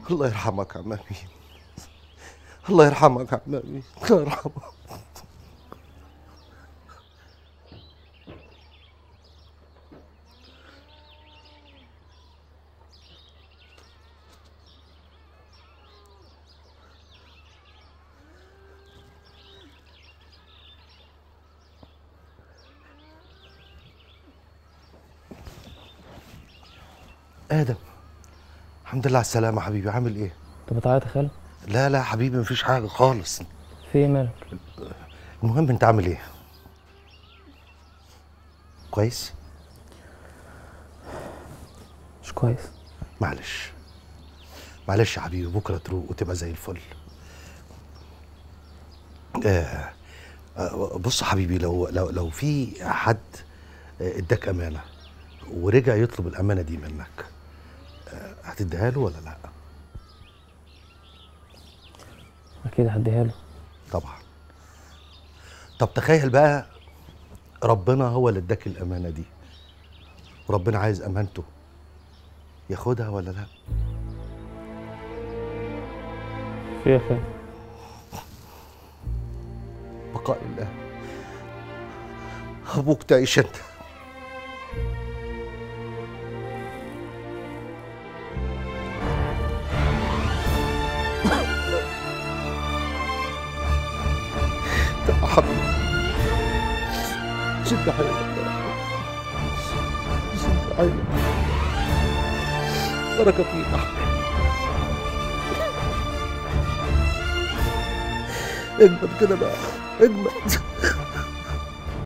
الله يرحمك يا عم امين الله يرحمك يا عم امين الله يرحمك ادم الحمد لله على السلامه حبيبي عامل ايه انت بتعيط يا خالد لا لا حبيبي مفيش حاجه خالص في ايه مالك المهم انت عامل ايه كويس مش كويس معلش معلش يا حبيبي بكره تروق وتبقى زي الفل آه آه، بص يا حبيبي لو لو لو في حد آه، اداك امانه ورجع يطلب الامانه دي منك آه، هتديها له ولا لا اكيد هديها له طبعا طب تخيل بقى ربنا هو اللي اداك الامانه دي وربنا عايز امانته ياخدها ولا لا في ايه يا خالد بقاء الله ابوك تعيش انت تعال يا حبيبي شد حيلك شد حيلك بركة فيك يا حبيبي اجمد كده بقى اجمد